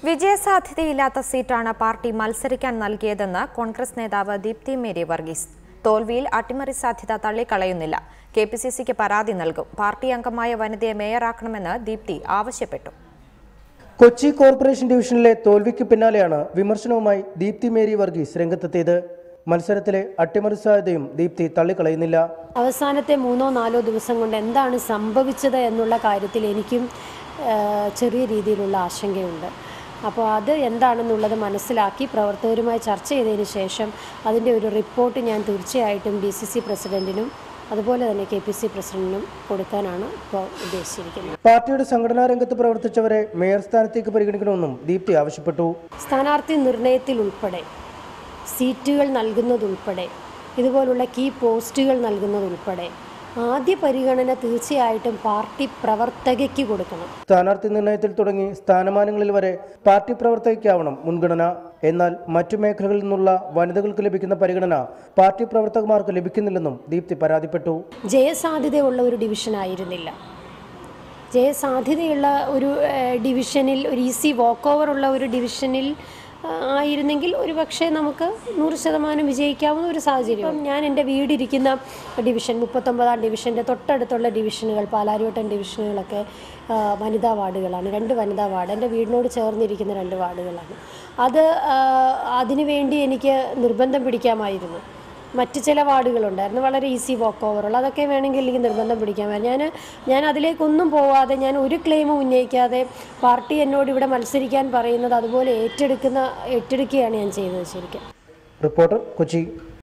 വിജയസാധ്യതയില്ലാത്ത സീറ്റാണ് പാർട്ടി മത്സരിക്കാൻ നൽകിയതെന്ന് കോൺഗ്രസ് നേതാവ് ദീപ്തി മേരി വർഗീസ് തോൽവിയിൽ അട്ടിമറി സാധ്യത തള്ളിക്കളയുന്നില്ല കെ പി സി സിക്ക് പരാതി നൽകും പാർട്ടി അംഗമായ വനിതയെ മേയറാക്കണമെന്ന് ദീപ്തി ആവശ്യപ്പെട്ടു കൊച്ചി കോർപ്പറേഷൻ ഡിവിഷനിലെ തോൽവിക്ക് പിന്നാലെയാണ് വിമർശനവുമായി ദീപ്തി മേരി വർഗീസ് രംഗത്തെത്തിയത് മത്സരത്തിലെ അട്ടിമറി സാധ്യതയും ദീപ്തി തള്ളിക്കളയുന്നില്ല അവസാനത്തെ മൂന്നോ നാലോ ദിവസം കൊണ്ട് എന്താണ് സംഭവിച്ചത് എന്നുള്ള കാര്യത്തിൽ എനിക്കും ആ, ചെറിയ രീതിയിലുള്ള ആശങ്കയുണ്ട് അപ്പോൾ അത് എന്താണെന്നുള്ളത് മനസ്സിലാക്കി പ്രവർത്തകരുമായി ചർച്ച ചെയ്തതിന് ശേഷം അതിൻ്റെ ഒരു റിപ്പോർട്ട് ഞാൻ തീർച്ചയായിട്ടും ഡി സി സി പ്രസിഡൻറ്റിനും അതുപോലെ തന്നെ കെ പി സി പ്രസിഡന്റിനും കൊടുക്കാനാണ് ഇപ്പോൾ ഉദ്ദേശിച്ചിരിക്കുന്നത് പാർട്ടിയുടെ സംഘടനാ രംഗത്ത് പ്രവർത്തിച്ചവരെ മേയർ സ്ഥാനത്തേക്ക് പരിഗണിക്കണമെന്നും ദീപ്തി ആവശ്യപ്പെട്ടു സ്ഥാനാർത്ഥി നിർണയത്തിൽ ഉൾപ്പെടെ സീറ്റുകൾ നൽകുന്നതുൾപ്പെടെ ഇതുപോലുള്ള കീ പോസ്റ്റുകൾ നൽകുന്നതുൾപ്പെടെ ആദ്യ പരിഗണന തീർച്ചയായിട്ടും പാർട്ടി പ്രവർത്തകയ്ക്ക് കൊടുക്കണം സ്ഥാനാർത്ഥി നിർണയത്തിൽ തുടങ്ങി സ്ഥാനമാനങ്ങളിൽ വരെ പാർട്ടി പ്രവർത്തകയ്ക്കാവണം മുൻഗണന എന്നാൽ മറ്റു മേഖലകളിൽ നിന്നുള്ള വനിതകൾക്ക് ലഭിക്കുന്ന പരിഗണന പാർട്ടി പ്രവർത്തകന്മാർക്ക് ലഭിക്കുന്നില്ലെന്നും ദീപ്തി പരാതിപ്പെട്ടു ജയസാധ്യതയുള്ള ഒരു ഡിവിഷൻ ആയിരുന്നില്ല ജയസാധ്യതയുള്ള ഒരു ഏഹ്, ഡിവിഷനിൽ ഒരു ഈസി വാക്ക് ഓവർ ഉള്ള ഒരു ഡിവിഷനിൽ ആ, ആയിരുന്നെങ്കിൽ ഒരു പക്ഷേ നമുക്ക് നൂറ് ശതമാനം വിജയിക്കാവുന്ന ഒരു സാഹചര്യം ഇപ്പം ഞാൻ എൻ്റെ വീടിരിക്കുന്ന ഡിവിഷൻ മുപ്പത്തൊമ്പതാം ഡിവിഷൻ്റെ തൊട്ടടുത്തുള്ള ഡിവിഷനുകൾ പാലാരിവട്ടം ഡിവിഷനുകളൊക്കെ ആ, വനിതാ വാർഡുകളാണ് രണ്ട് വനിതാ വാർഡ് എൻ്റെ വീടിനോട് ചേർന്നിരിക്കുന്ന രണ്ട് വാർഡുകളാണ് അത് ആ, അതിനുവേണ്ടി എനിക്ക് നിർബന്ധം പിടിക്കാമായിരുന്നു മറ്റ് ചില വാർഡുകളുണ്ടായിരുന്നു വളരെ ഈസി വാക്ക് ഓവറുള്ള അതൊക്കെ വേണമെങ്കിൽ എനിക്ക് നിർബന്ധം പിടിക്കാൻ ഞാൻ ഞാൻ അതിലേക്കൊന്നും പോവാതെ ഞാൻ ഒരു ക്ലെയിമും ഉന്നയിക്കാതെ പാർട്ടി എന്നോട് ഇവിടെ മത്സരിക്കാൻ പറയുന്നത് അതുപോലെ ഏറ്റെടുക്കുന്ന ഏറ്റെടുക്കുകയാണ് ഞാൻ ചെയ്തത് ശരിക്കും റിപ്പോർട്ടർ കൊച്ചി